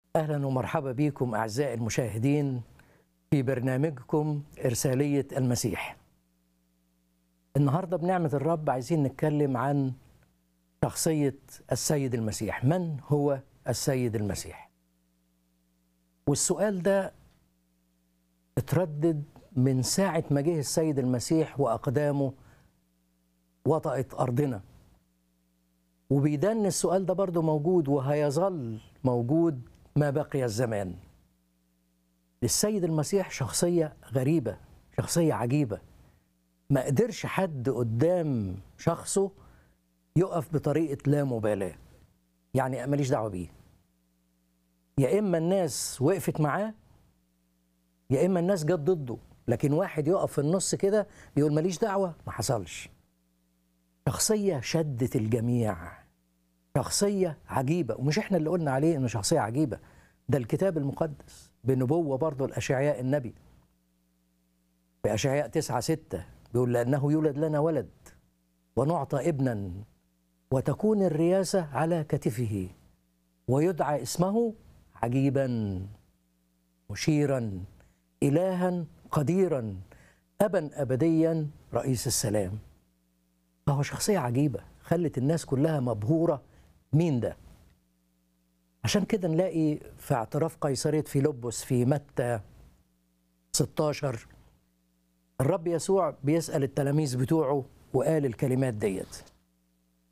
اهلا ومرحبا بكم اعزائي المشاهدين في برنامجكم ارساليه المسيح. النهارده بنعمه الرب عايزين نتكلم عن شخصيه السيد المسيح، من هو السيد المسيح؟ والسؤال ده اتردد من ساعه ما جه السيد المسيح واقدامه وطأت ارضنا. وبيدن السؤال ده برضه موجود وهيظل موجود ما بقي الزمان للسيد المسيح شخصية غريبة شخصية عجيبة ما قدرش حد قدام شخصه يقف بطريقة لا مبالاة يعني ماليش دعوة بيه يا إما الناس وقفت معاه يا إما الناس جت ضده لكن واحد يقف في النص كده يقول ماليش دعوة ما حصلش شخصية شدت الجميع شخصية عجيبة ومش احنا اللي قلنا عليه انه شخصية عجيبة ده الكتاب المقدس بنبوة برضه الأشعياء النبي في أشعياء تسعة ستة بيقول لأنه يولد لنا ولد ونعطى ابنا وتكون الرياسة على كتفه ويدعى اسمه عجيبا مشيرا إلها قديرا أبا أبديا رئيس السلام فهو شخصية عجيبة خلت الناس كلها مبهورة مين ده عشان كده نلاقي في اعتراف قيصرية فيلبس في متى 16 الرب يسوع بيسأل التلاميذ بتوعه وقال الكلمات ديت